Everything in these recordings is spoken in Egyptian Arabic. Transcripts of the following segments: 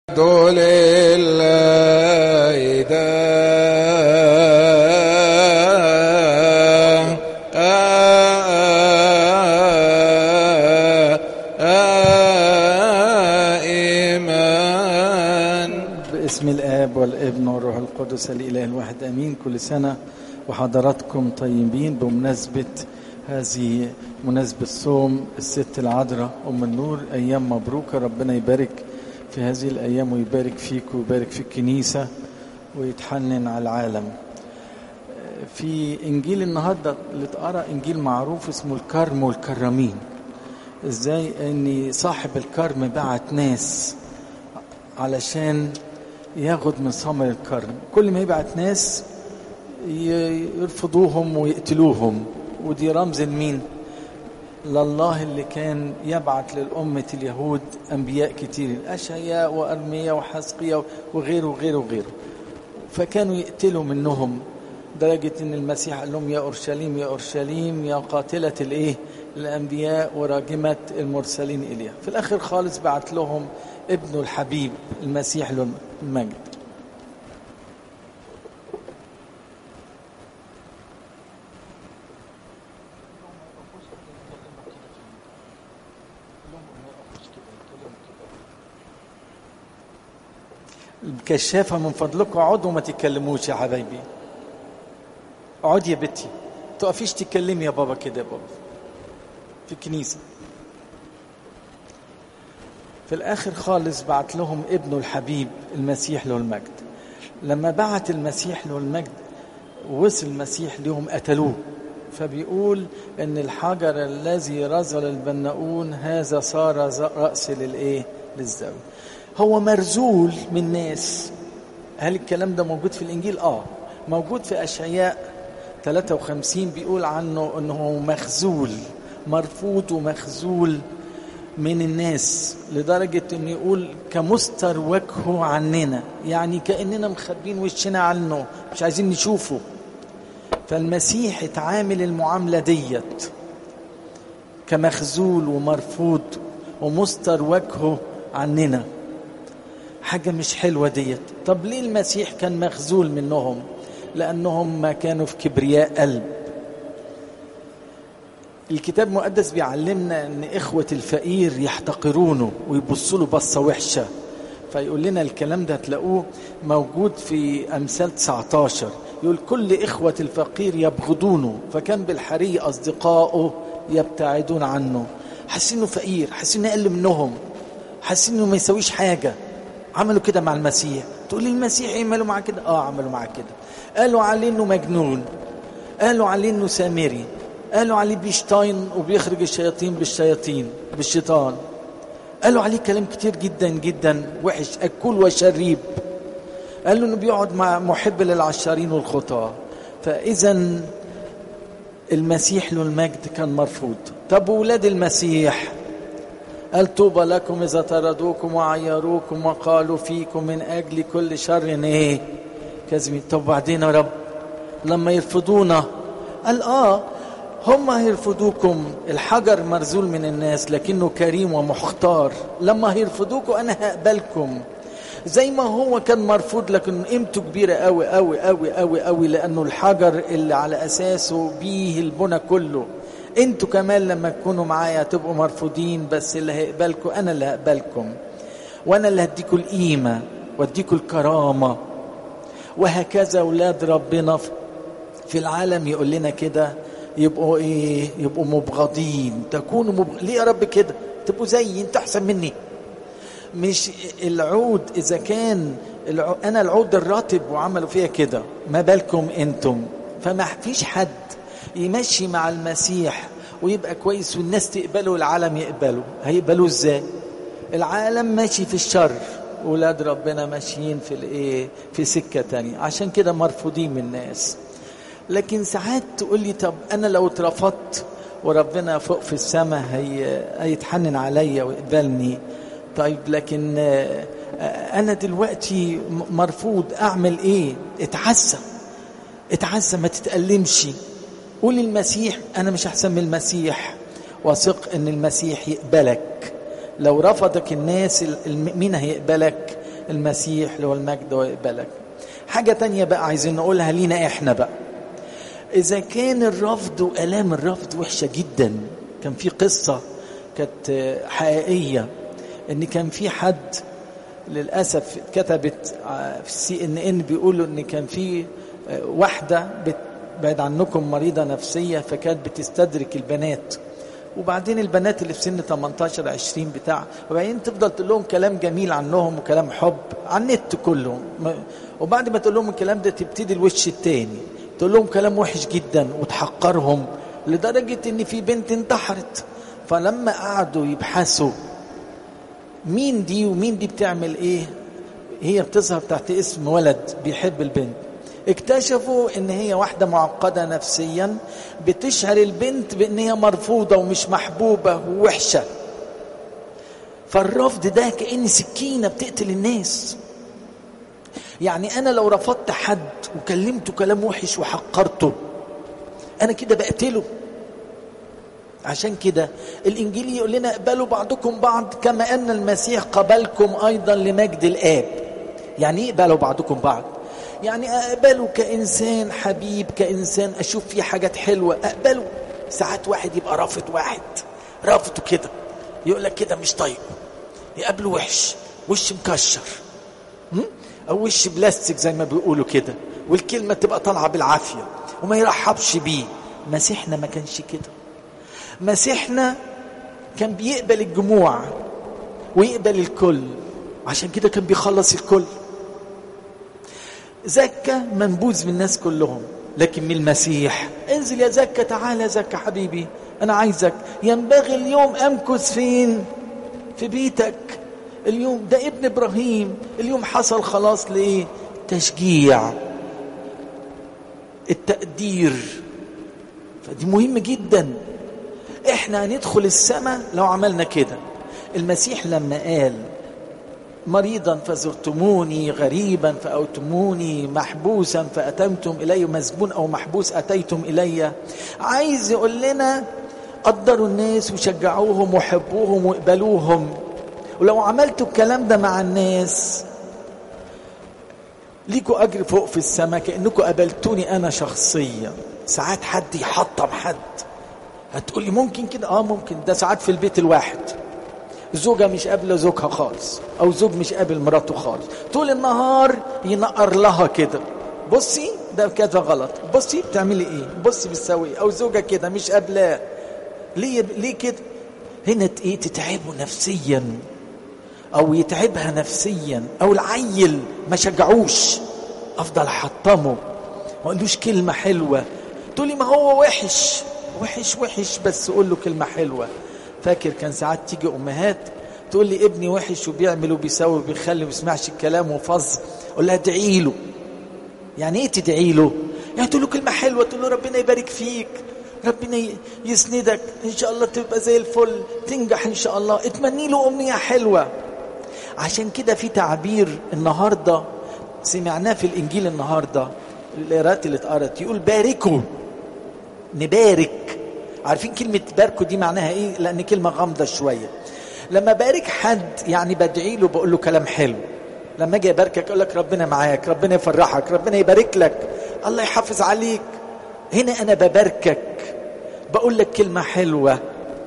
دول الله باسم الآب والابن والروح القدس الإله الواحد أمين كل سنة وحضراتكم طيبين بمناسبة هذه مناسبة صوم الست العذراء أم النور أيام مبروكة ربنا يبارك في هذه الأيام ويبارك فيك ويبارك في الكنيسة ويتحنن على العالم في إنجيل النهاردة اللي اتقرأ إنجيل معروف اسمه الكرم والكرمين إزاي أن صاحب الكرم بعت ناس علشان ياخد من ثمر الكرم كل ما يبعت ناس يرفضوهم ويقتلوهم ودي رمز لمين لله اللي كان يبعت للأمة اليهود أنبياء كتير أشعياء وأرميا وحسقيا وغيره وغيره وغيره فكانوا يقتلوا منهم درجة أن المسيح قال لهم يا أورشليم يا أورشليم يا قاتلة الإيه الأنبياء وراجمة المرسلين إليها في الآخر خالص بعت لهم ابنه الحبيب المسيح له المجد الكشافة من فضلكم اقعدوا وما تتكلموش يا حبايبي اقعدي يا بنتي تقفيش تتكلمي يا بابا كده يا بابا في الكنيسة في الآخر خالص بعت لهم ابنه الحبيب المسيح له المجد لما بعت المسيح له المجد وصل المسيح لهم قتلوه فبيقول ان الحجر الذي رزل البناؤون هذا صار رأس للايه للزاوية هو مرزول من ناس هل الكلام ده موجود في الانجيل اه موجود في اشعياء 53 بيقول عنه انه مخزول مرفوض ومخزول من الناس لدرجة انه يقول كمستر وجهه عننا يعني كأننا مخبين وشنا عنه مش عايزين نشوفه فالمسيح اتعامل المعاملة ديت كمخزول ومرفوض ومستر وجهه عننا حاجة مش حلوة ديت طب ليه المسيح كان مخزول منهم لأنهم ما كانوا في كبرياء قلب الكتاب المقدس بيعلمنا ان اخوة الفقير يحتقرونه ويبصوا له بصة وحشة فيقول لنا الكلام ده هتلاقوه موجود في امثال 19 يقول كل اخوة الفقير يبغضونه فكان بالحري اصدقائه يبتعدون عنه حاسين انه فقير حاسين انه اقل منهم حاسين انه ما يسويش حاجة عملوا كده مع المسيح تقول لي المسيح عملوا معاه كده اه عملوا معاه كده قالوا عليه انه مجنون قالوا عليه انه سامري قالوا عليه بيشتاين وبيخرج الشياطين بالشياطين بالشيطان قالوا عليه كلام كتير جدا جدا وحش أكل وشريب قالوا انه بيقعد مع محب للعشارين والخطاة فإذا المسيح له المجد كان مرفوض طب ولاد المسيح قال طوبى لكم إذا طردوكم وعيروكم وقالوا فيكم من أجل كل شر إيه كاذبين طب بعدين يا رب لما يرفضونا قال آه هم هيرفضوكم الحجر مرزول من الناس لكنه كريم ومختار لما هيرفضوكم انا هقبلكم زي ما هو كان مرفوض لكن قيمته كبيره قوي قوي قوي قوي قوي لانه الحجر اللي على اساسه بيه البنى كله انتوا كمان لما تكونوا معايا تبقوا مرفوضين بس اللي هيقبلكم انا اللي هقبلكم وانا اللي هديكم القيمه واديكم الكرامه وهكذا اولاد ربنا في العالم يقول لنا كده يبقوا ايه يبقوا مبغضين تكونوا مبغ... ليه يا رب كده تبقوا زيي انت احسن مني مش العود اذا كان الع... انا العود الراتب وعملوا فيها كده ما بالكم انتم فما فيش حد يمشي مع المسيح ويبقى كويس والناس تقبله والعالم يقبله هيقبلوه ازاي العالم ماشي في الشر ولاد ربنا ماشيين في الايه في سكه تانية عشان كده مرفوضين من الناس لكن ساعات تقول لي طب انا لو اترفضت وربنا فوق في السماء هي هيتحنن عليا ويقبلني طيب لكن انا دلوقتي مرفوض اعمل ايه اتعسى اتعسى ما تتألمش قول للمسيح انا مش احسن من المسيح وثق ان المسيح يقبلك لو رفضك الناس مين هيقبلك المسيح اللي هو المجد ويقبلك حاجة تانية بقى عايزين نقولها لينا احنا بقى إذا كان الرفض وآلام الرفض وحشة جدا كان في قصة كانت حقيقية إن كان في حد للأسف كتبت في السي إن إن بيقولوا إن كان في واحدة بعد عنكم مريضة نفسية فكانت بتستدرك البنات وبعدين البنات اللي في سن 18 20 بتاع وبعدين تفضل تقول لهم كلام جميل عنهم وكلام حب على النت كله وبعد ما تقول لهم الكلام ده تبتدي الوش التاني تقول لهم كلام وحش جدا وتحقرهم لدرجة ان في بنت انتحرت فلما قعدوا يبحثوا مين دي ومين دي بتعمل ايه هي بتظهر تحت اسم ولد بيحب البنت اكتشفوا ان هي واحدة معقدة نفسيا بتشعر البنت بان هي مرفوضة ومش محبوبة ووحشة فالرفض ده كأن سكينة بتقتل الناس يعني انا لو رفضت حد وكلمته كلام وحش وحقرته انا كده بقتله عشان كده الانجيل يقول لنا اقبلوا بعضكم بعض كما ان المسيح قبلكم ايضا لمجد الاب يعني ايه اقبلوا بعضكم بعض يعني اقبله كانسان حبيب كانسان اشوف فيه حاجات حلوه اقبله ساعات واحد يبقى رافض واحد رافضه كده يقول لك كده مش طيب يقابله وحش وش مكشر او وش بلاستيك زي ما بيقولوا كده والكلمه تبقى طالعه بالعافيه وما يرحبش بيه مسيحنا ما كانش كده مسيحنا كان بيقبل الجموع ويقبل الكل عشان كده كان بيخلص الكل زكى منبوذ من الناس كلهم لكن من المسيح انزل يا زكى تعالى يا زكى حبيبي انا عايزك ينبغي اليوم امكث فين في بيتك اليوم ده ابن ابراهيم اليوم حصل خلاص لايه تشجيع التقدير فدي مهم جدا احنا هندخل السماء لو عملنا كده المسيح لما قال مريضا فزرتموني غريبا فأوتموني محبوسا فأتمتم إلي مسجون أو محبوس أتيتم إلي عايز يقول لنا قدروا الناس وشجعوهم وحبوهم واقبلوهم ولو عملتوا الكلام ده مع الناس ليكوا أجر فوق في السماء كأنكم قبلتوني أنا شخصيا ساعات حد يحطم حد هتقولي ممكن كده اه ممكن ده ساعات في البيت الواحد زوجة مش قابلة زوجها خالص أو زوج مش قابل مراته خالص طول النهار ينقر لها كده بصي ده كذا غلط بصي بتعملي ايه بصي بتسوي أو زوجة كده مش قابلاه ليه ليه كده هنا ايه تتعبه نفسيا أو يتعبها نفسيا أو العيل ما شجعوش أفضل أحطمه ما أقولوش كلمة حلوة تقولي ما هو وحش وحش وحش بس قول له كلمة حلوة فاكر كان ساعات تيجي امهات تقول لي ابني وحش وبيعمل وبيسوي وبيخلي وما بيسمعش الكلام وفظ اقول لها ادعي له يعني ايه تدعي له يعني تقول له كلمه حلوه تقول له ربنا يبارك فيك ربنا يسندك ان شاء الله تبقى زي الفل تنجح ان شاء الله اتمني له امنيه حلوه عشان كده في تعبير النهارده سمعناه في الانجيل النهارده القراءات اللي اتقرت يقول باركوا نبارك عارفين كلمة باركوا دي معناها ايه لان كلمة غامضة شوية لما بارك حد يعني بدعي له بقول له كلام حلو لما اجي اباركك اقول لك ربنا معاك ربنا يفرحك ربنا يبارك لك الله يحافظ عليك هنا انا بباركك بقول لك كلمة حلوة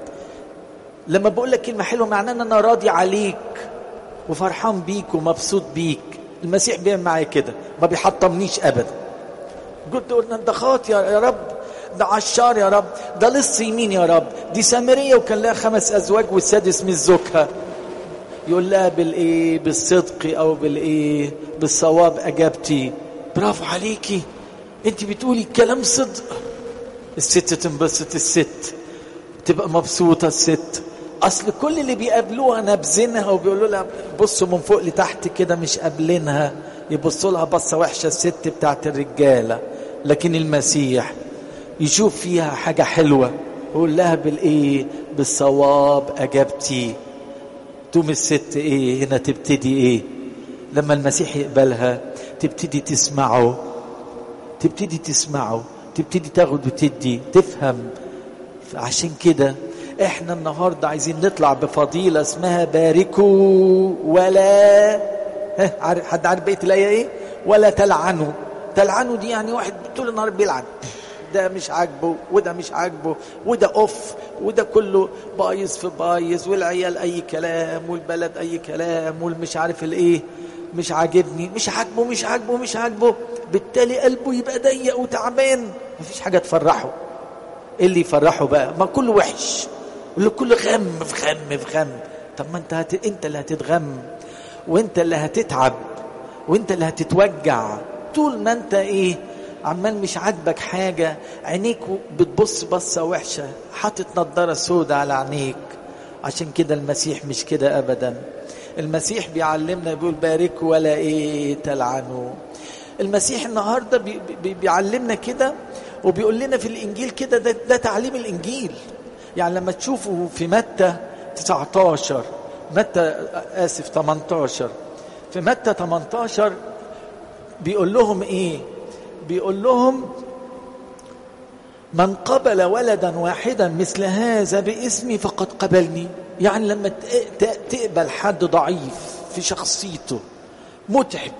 لما بقول لك كلمة حلوة معناه ان انا راضي عليك وفرحان بيك ومبسوط بيك المسيح بيعمل معايا كده ما بيحطمنيش ابدا قلت قلنا انت خاطي يا رب ده عشار يا رب ده لص يمين يا رب دي سامريه وكان لها خمس ازواج والسادس مش زوجها يقول لها بالايه بالصدق او بالايه بالصواب اجابتي برافو عليكي انت بتقولي كلام صدق الست تنبسط الست تبقى مبسوطه الست اصل كل اللي بيقابلوها نابذينها وبيقولوا لها بصوا من فوق لتحت كده مش قابلينها يبصوا لها بصه وحشه الست بتاعت الرجاله لكن المسيح يشوف فيها حاجة حلوة يقول لها بالإيه بالصواب أجبتي تقوم الست إيه هنا تبتدي إيه لما المسيح يقبلها تبتدي تسمعه تبتدي تسمعه تبتدي تاخد وتدي تفهم عشان كده احنا النهارده عايزين نطلع بفضيله اسمها باركوا ولا ها عارف حد عارف بقيه الايه ايه ولا تلعنوا تلعنوا دي يعني واحد طول النهار بيلعن ده مش عاجبه وده مش عاجبه وده اوف وده كله بايظ في بايظ والعيال اي كلام والبلد اي كلام والمش عارف الايه مش عاجبني مش عاجبه مش عاجبه مش عاجبه بالتالي قلبه يبقى ضيق وتعبان مفيش حاجه تفرحه ايه اللي يفرحه بقى ما كله وحش اللي كله غم في غم في غم طب ما انت هت... انت اللي هتتغم وانت اللي هتتعب وانت اللي هتتوجع طول ما انت ايه عمال مش عاجبك حاجة عينيك بتبص بصة وحشة حاطط نضارة سودة على عينيك عشان كده المسيح مش كده أبدا المسيح بيعلمنا بيقول باركوا ولا ايه تلعنوا المسيح النهاردة بي بي بيعلمنا كده وبيقول لنا في الإنجيل كده ده, ده تعليم الإنجيل يعني لما تشوفوا في متى 19 متى آسف 18 في متى 18 بيقول لهم ايه بيقول لهم من قبل ولدا واحدا مثل هذا باسمي فقد قبلني يعني لما تقبل حد ضعيف في شخصيته متعب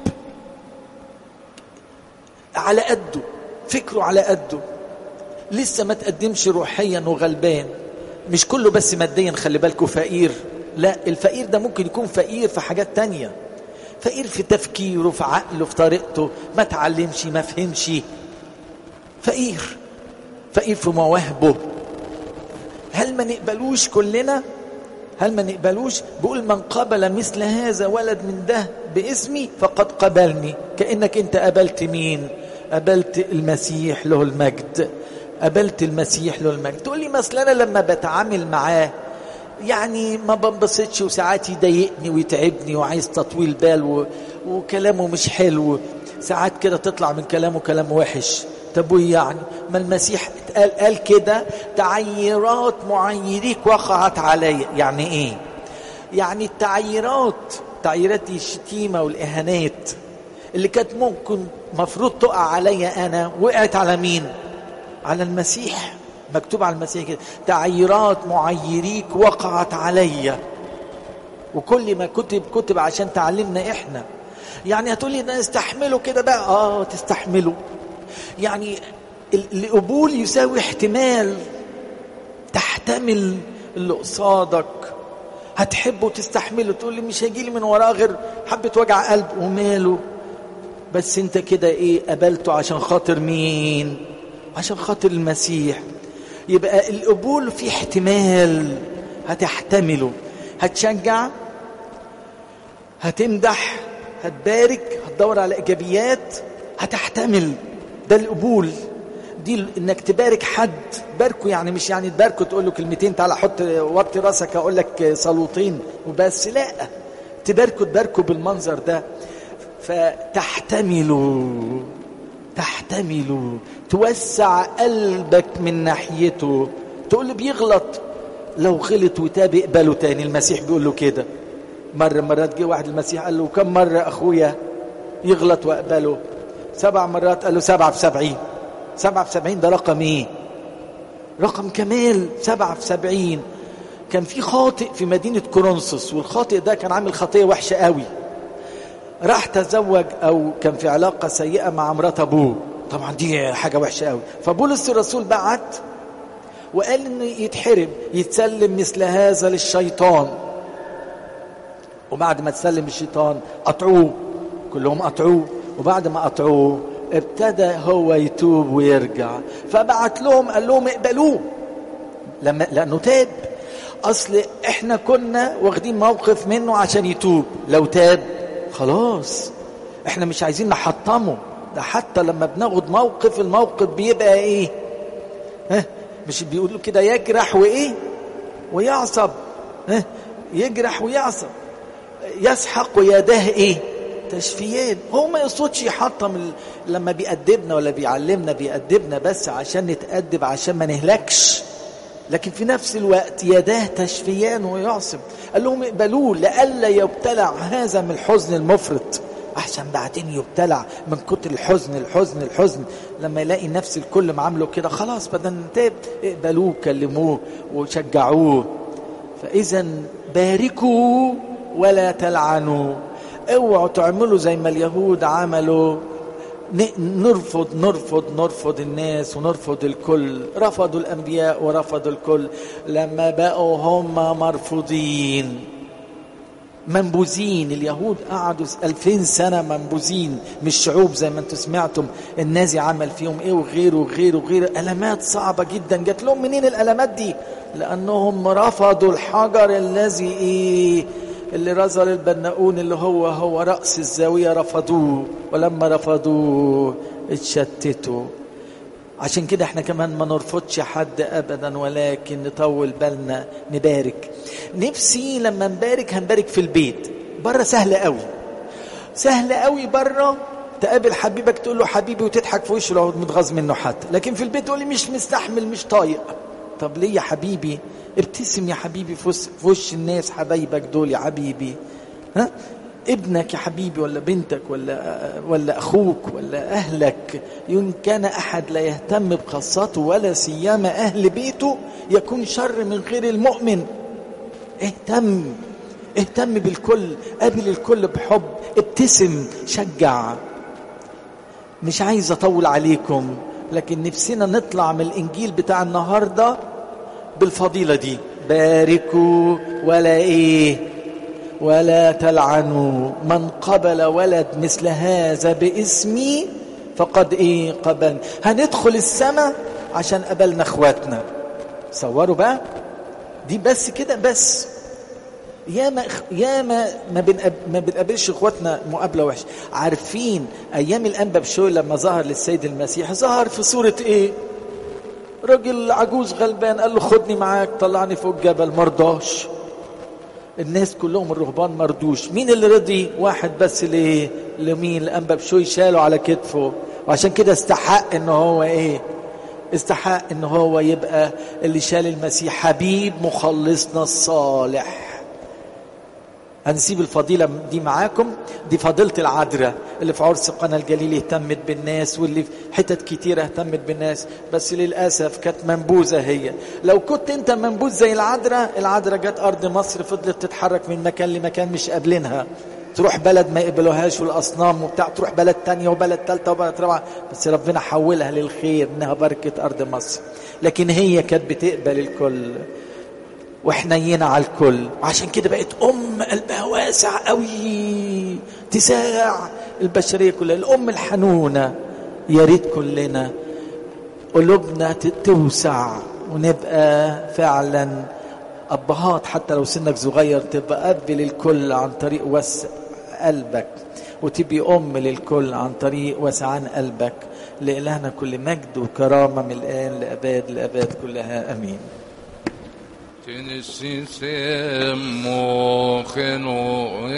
على قده فكره على قده لسه ما تقدمش روحيا وغلبان مش كله بس ماديا خلي بالكوا فقير لا الفقير ده ممكن يكون فقير في حاجات تانية فقير في تفكيره في عقله في طريقته ما تعلمش ما فهمش فقير فقير في مواهبه هل ما نقبلوش كلنا هل ما نقبلوش بقول من قبل مثل هذا ولد من ده باسمي فقد قبلني كأنك انت قبلت مين قبلت المسيح له المجد قبلت المسيح له المجد تقول لي مثلا انا لما بتعامل معاه يعني ما بنبسطش وساعات يضايقني ويتعبني وعايز تطويل بال و... وكلامه مش حلو ساعات كده تطلع من كلامه كلام وحش طب وايه يعني ما المسيح قال, قال كده تعيرات معيريك وقعت علي يعني ايه يعني التعيرات تعييرات الشتيمه والاهانات اللي كانت ممكن مفروض تقع عليا انا وقعت على مين على المسيح مكتوب على المسيح كده تعيرات معيريك وقعت عليا وكل ما كتب كتب عشان تعلمنا احنا يعني هتقولي ده استحمله كده بقى اه تستحمله يعني القبول يساوي احتمال تحتمل اللي قصادك هتحبه وتستحمله تقول لي مش هيجي لي من وراه غير حبه وجع قلب وماله بس انت كده ايه قبلته عشان خاطر مين عشان خاطر المسيح يبقى القبول في احتمال هتحتمله هتشجع هتمدح هتبارك هتدور على ايجابيات هتحتمل ده القبول دي انك تبارك حد باركه يعني مش يعني تباركه تقول له كلمتين تعالى حط وطي راسك اقول لك صلوتين وبس لا تباركه تباركه بالمنظر ده فتحتملوا تحتملوا توسع قلبك من ناحيته تقول له بيغلط لو غلط وتاب اقبله تاني المسيح بيقول له كده مرة مرات جه واحد المسيح قال له كم مرة أخويا يغلط وأقبله سبع مرات قال له سبعة في سبعين سبعة في سبعين ده رقم ايه رقم كمال سبعة في سبعين كان في خاطئ في مدينة كورنثوس والخاطئ ده كان عامل خطية وحشة قوي راح تزوج او كان في علاقة سيئة مع مرات ابوه طبعا دي حاجة وحشة قوي فبولس الرسول بعت وقال انه يتحرم يتسلم مثل هذا للشيطان وبعد ما تسلم الشيطان قطعوه كلهم قطعوه وبعد ما قطعوه ابتدى هو يتوب ويرجع فبعت لهم قال لهم اقبلوه لما لانه تاب اصل احنا كنا واخدين موقف منه عشان يتوب لو تاب خلاص احنا مش عايزين نحطمه ده حتى لما بناخد موقف الموقف بيبقى ايه ها مش بيقولوا كده يجرح وايه ويعصب ها يجرح ويعصب يسحق يداه ايه تشفيان هو ما يقصدش يحطم ال... لما بيأدبنا ولا بيعلمنا بيأدبنا بس عشان نتأدب عشان ما نهلكش لكن في نفس الوقت يداه تشفيان ويعصم قال لهم اقبلوه لئلا يبتلع هذا من الحزن المفرط احسن بعدين يبتلع من كتر الحزن الحزن الحزن لما يلاقي نفس الكل معامله كده خلاص بدل تاب اقبلوه كلموه وشجعوه فاذا باركوا ولا تلعنوا اوعوا تعملوا زي ما اليهود عملوا نرفض نرفض نرفض الناس ونرفض الكل رفضوا الانبياء ورفضوا الكل لما بقوا هم مرفوضين منبوذين اليهود قعدوا ألفين سنة منبوذين مش شعوب زي ما انتم سمعتم النازي عمل فيهم ايه وغيره وغيره وغيره ألمات صعبة جدا جات لهم منين الألمات دي لأنهم رفضوا الحجر الذي ايه اللي رزل البناؤون اللي هو هو رأس الزاوية رفضوه ولما رفضوه اتشتتوا عشان كده احنا كمان ما نرفضش حد ابدا ولكن نطول بالنا نبارك نفسي لما نبارك هنبارك في البيت بره سهل قوي سهل قوي بره تقابل حبيبك تقول له حبيبي وتضحك في وشه لو متغاظ منه حتى لكن في البيت تقول لي مش مستحمل مش طايق طب ليه يا حبيبي ابتسم يا حبيبي في وش الناس حبايبك دول يا حبيبي ها ابنك يا حبيبي ولا بنتك ولا ولا اخوك ولا اهلك ان كان احد لا يهتم بخاصته ولا سيما اهل بيته يكون شر من غير المؤمن اهتم اهتم بالكل قابل الكل بحب ابتسم شجع مش عايز اطول عليكم لكن نفسنا نطلع من الانجيل بتاع النهارده بالفضيله دي باركوا ولا ايه ولا تلعنوا من قبل ولد مثل هذا باسمي فقد ايه قبل هندخل السماء عشان قبلنا اخواتنا صوروا بقى دي بس كده بس يا ما يا ما ما, بنقب ما بنقابلش اخواتنا مقابله وحشه عارفين ايام الانبا بشوي لما ظهر للسيد المسيح ظهر في صوره ايه راجل عجوز غلبان قال له خدني معاك طلعني فوق الجبل مرضاش الناس كلهم الرهبان مردوش مين اللي رضي واحد بس ليه لمين الانبا بشوي شاله على كتفه وعشان كده استحق ان هو ايه استحق ان هو يبقى اللي شال المسيح حبيب مخلصنا الصالح هنسيب الفضيلة دي معاكم دي فضيلة العذراء اللي في عرس قنا الجليل اهتمت بالناس واللي في حتت كتيرة اهتمت بالناس بس للأسف كانت منبوذة هي لو كنت انت منبوذ زي العذراء العذراء جت أرض مصر فضلت تتحرك من مكان لمكان مش قابلينها تروح بلد ما يقبلوهاش والأصنام وبتاع تروح بلد تانية وبلد تالتة وبلد رابعة بس ربنا حولها للخير إنها بركة أرض مصر لكن هي كانت بتقبل الكل وحنينة على الكل وعشان كده بقت أم قلبها واسع قوي تساع البشرية كلها الأم الحنونة يا ريت كلنا قلوبنا توسع ونبقى فعلا أبهات حتى لو سنك صغير تبقى أب للكل عن طريق وسع قلبك وتبقي أم للكل عن طريق وسعان قلبك لإلهنا كل مجد وكرامة من الآن لأباد الأباد كلها أمين تنسي سمو خنو